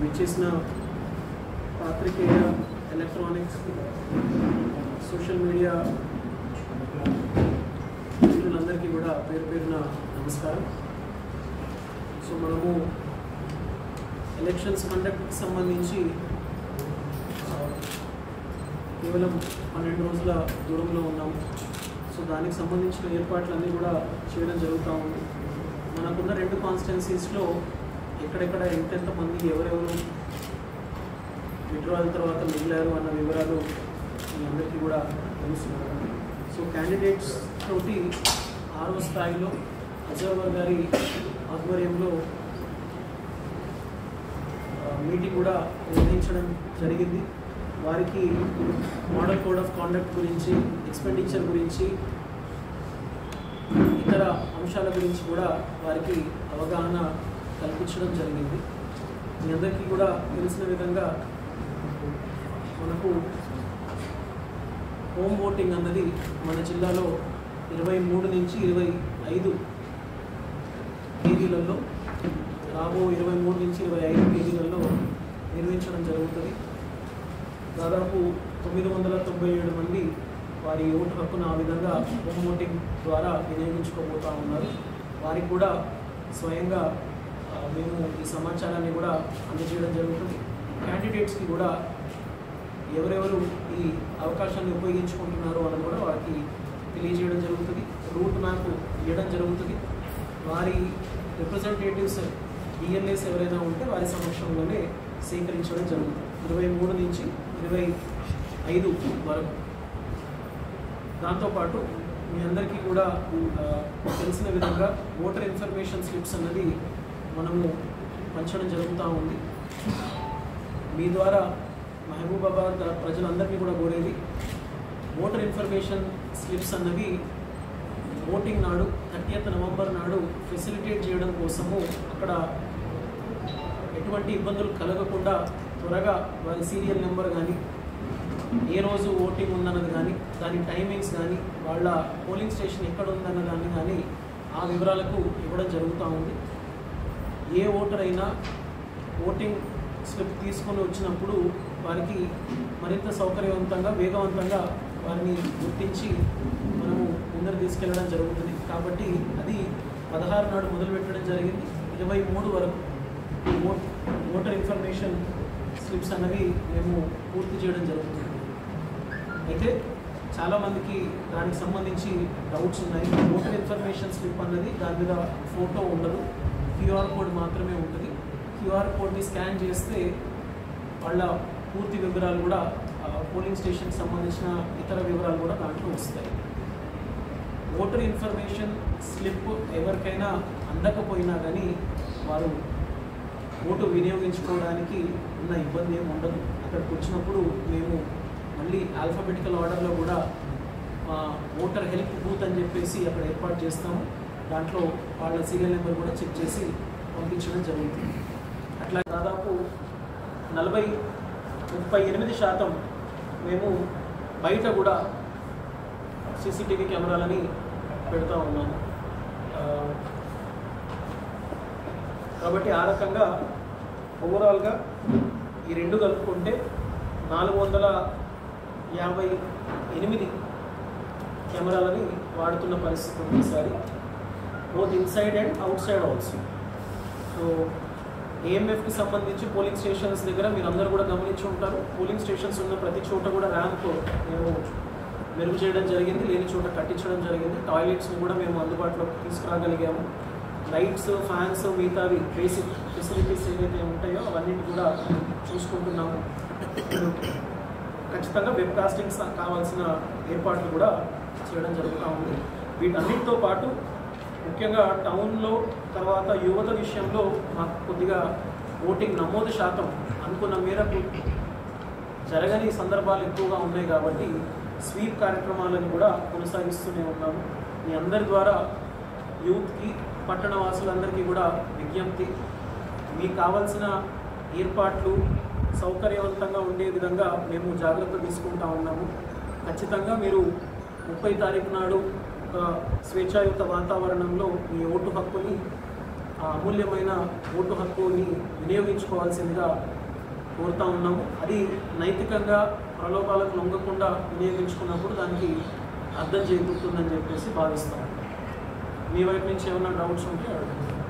విచ్చేసిన పాత్రికేయ electronics social media మిత్రులందరికీ కూడా పేరు పేరున నమస్కారం సో మనము ఎలక్షన్స్ కండక్ట్కి సంబంధించి ఆ, కేవలం పన్నెండు రోజుల దూరంలో ఉన్నాము సో దానికి సంబంధించిన ఏర్పాట్లన్నీ కూడా చేయడం జరుగుతూ ఉంది మనకున్న రెండు కాన్స్టిట్యున్సీస్లో ఎక్కడెక్కడ ఎంతెంత మంది ఎవరెవరు విడ్రాల్ తర్వాత మిగిలారు అన్న వివరాలు మీ అందరికీ కూడా తెలుస్తున్నారు సో క్యాండిడేట్స్ తోటి ఆరో స్థాయిలో అజర్వర్ గారి ఆధ్వర్యంలో ఆ, మీటింగ్ కూడా నిర్వహించడం జరిగింది వారికి మోడల్ కోడ్ ఆఫ్ కాండక్ట్ గురించి ఎక్స్పెండిచర్ గురించి ఇతర అంశాల గురించి కూడా వారికి అవగాహన కల్పించడం జరిగింది మీ అందరికీ కూడా తెలిసిన విధంగా మనకు హోమ్ ఓటింగ్ అన్నది మన జిల్లాలో ఇరవై మూడు నుంచి ఇరవై ఐదు తేదీలలో రాబో ఇరవై మూడు నుంచి ఇరవై ఐదు తేదీలలో నిర్వహించడం జరుగుతుంది దాదాపు తొమ్మిది వందల తొంభై ఏడు మంది వారి ఓటు హక్కును ఆ విధంగా హోమ్ ఓటింగ్ ద్వారా వినియోగించుకోబోతా ఉన్నారు వారికి కూడా స్వయంగా ఆ, మేము ఈ సమాచారాన్ని కూడా అందజేయడం జరుగుతుంది క్యాండిడేట్స్కి కూడా ఎవరెవరు ఈ అవకాశాన్ని ఉపయోగించుకుంటున్నారో అని కూడా వారికి తెలియజేయడం జరుగుతుంది రూట్ మ్యాప్ ఇవ్వడం జరుగుతుంది వారి రిప్రజెంటేటివ్స్ డిఎల్ఏస్ ఎవరైనా ఉంటే వారి సమక్షంలోనే సేకరించడం జరుగుతుంది ఇరవై మూడు నుంచి ఇరవై ఐదు వరకు దాంతోపాటు మీ అందరికీ కూడా ఆ, తెలిసిన విధంగా ఓటర్ ఇన్ఫర్మేషన్ స్లిప్స్ అన్నది మనము పంచడం జరుగుతూ ఉంది మీ ద్వారా మహబూబాబాద్ ప్రజలందరినీ కూడా కోరేది ఓటర్ ఇన్ఫర్మేషన్ స్లిప్స్ అన్నవి ఓటింగ్ నాడు థర్టీయత్ నవంబర్ నాడు ఫెసిలిటేట్ చేయడం కోసము అక్కడ ఎటువంటి ఇబ్బందులు కలగకుండా త్వరగా వారి సీరియల్ నెంబర్ కానీ ఏ రోజు ఓటింగ్ ఉందన్నది కానీ దాని టైమింగ్స్ కానీ వాళ్ళ పోలింగ్ స్టేషన్ ఎక్కడ ఉందన్న దాన్ని కానీ ఆ వివరాలకు ఇవ్వడం జరుగుతూ ఉంది ఏ ఓటర్ అయినా ఓటింగ్ స్లిప్ తీసుకొని వచ్చినప్పుడు వారికి మరింత సౌకర్యవంతంగా వేగవంతంగా వారిని గుర్తించి మనము ముందరు తీసుకెళ్ళడం జరుగుతుంది కాబట్టి అది పదహారు నాడు మొదలు పెట్టడం జరిగింది ఇరవై మూడు వరకు ఈ ఓట్ ఓటర్ ఇన్ఫర్మేషన్ స్లిప్స్ అన్నవి మేము పూర్తి చేయడం జరుగుతుంది అయితే చాలామందికి దానికి సంబంధించి డౌట్స్ ఉన్నాయి ఓటర్ ఇన్ఫర్మేషన్ స్లిప్ అన్నది దాని మీద ఫోటో ఉండదు క్యూఆర్ కోడ్ మాత్రమే ఉంటుంది క్యూఆర్ కోడ్ని స్కాన్ చేస్తే వాళ్ళ పూర్తి వివరాలు కూడా ఆ, పోలింగ్ స్టేషన్కి సంబంధించిన ఇతర వివరాలు కూడా దాంట్లో వస్తాయి ఓటర్ ఇన్ఫర్మేషన్ స్లిప్ ఎవరికైనా అందకపోయినా కానీ వారు ఓటు వినియోగించుకోవడానికి ఉన్న ఇబ్బంది ఏమి ఉండదు అక్కడికి వచ్చినప్పుడు మేము మళ్ళీ ఆల్ఫాబెటికల్ ఆర్డర్లో కూడా మా ఓటర్ హెల్ప్ బూత్ అని చెప్పేసి అక్కడ ఏర్పాటు చేస్తాము దాంట్లో వాళ్ళ సీరియల్ నెంబర్ కూడా చెక్ చేసి పంపించడం జరుగుతుంది అట్లా దాదాపు నలభై ముప్పై ఎనిమిది శాతం మేము బయట కూడా సీసీటీవీ కెమెరాలని పెడతా ఉన్నాము ఆ, కాబట్టి ఆ రకంగా ఓవరాల్గా ఈ రెండు కలుపుకుంటే నాలుగు వందల యాభై ఎనిమిది కెమెరాలని వాడుతున్న పరిస్థితి ఉంది ఈసారి both inside and outside also so ఏఎంఎఫ్కి సంబంధించి పోలింగ్ స్టేషన్స్ దగ్గర మీరు అందరూ కూడా గమనించి ఉంటారు పోలింగ్ స్టేషన్స్ ఉన్న ప్రతి చోట కూడా ర్యాంప్ మేము మెరుగు చేయడం జరిగింది లేని చోట కట్టించడం జరిగింది టాయిలెట్స్ని కూడా మేము అందుబాటులోకి తీసుకురాగలిగాము లైట్స్ ఫ్యాన్స్ మిగతావి బేసిక్ ఫెసిలిటీస్ ఏవైతే ఉంటాయో అవన్నిటి కూడా చూసుకుంటున్నాము ఖచ్చితంగా వెబ్ కాస్టింగ్ కావాల్సిన ఏర్పాట్లు కూడా చేయడం జరుగుతూ ఉంది వీటన్నిటితో పాటు ముఖ్యంగా టౌన్లో తర్వాత యువత విషయంలో మాకు కొద్దిగా ఓటింగ్ నమోదు శాతం అనుకున్న మేరకు జరగని సందర్భాలు ఎక్కువగా ఉన్నాయి కాబట్టి స్వీప్ కార్యక్రమాలను కూడా కొనసాగిస్తూనే ఉన్నాము మీ అందరి ద్వారా యూత్కి పట్టణ వాసులందరికీ కూడా విజ్ఞప్తి మీకు కావాల్సిన ఏర్పాట్లు సౌకర్యవంతంగా ఉండే విధంగా మేము జాగ్రత్త తీసుకుంటా ఉన్నాము ఖచ్చితంగా మీరు ముప్పై తారీఖు నాడు ఒక స్వేచ్ఛాయుత వాతావరణంలో మీ ఓటు హక్కుని ఆ అమూల్యమైన ఓటు హక్కుని వినియోగించుకోవాల్సిందిగా కోరుతా ఉన్నాము అది నైతికంగా ప్రలోభాలకు లొంగకుండా వినియోగించుకున్నప్పుడు దానికి అర్థం చేకూరుతుందని చెప్పేసి భావిస్తాము మీ వైపు నుంచి ఏమైనా డౌట్స్ ఉంటే అడగండి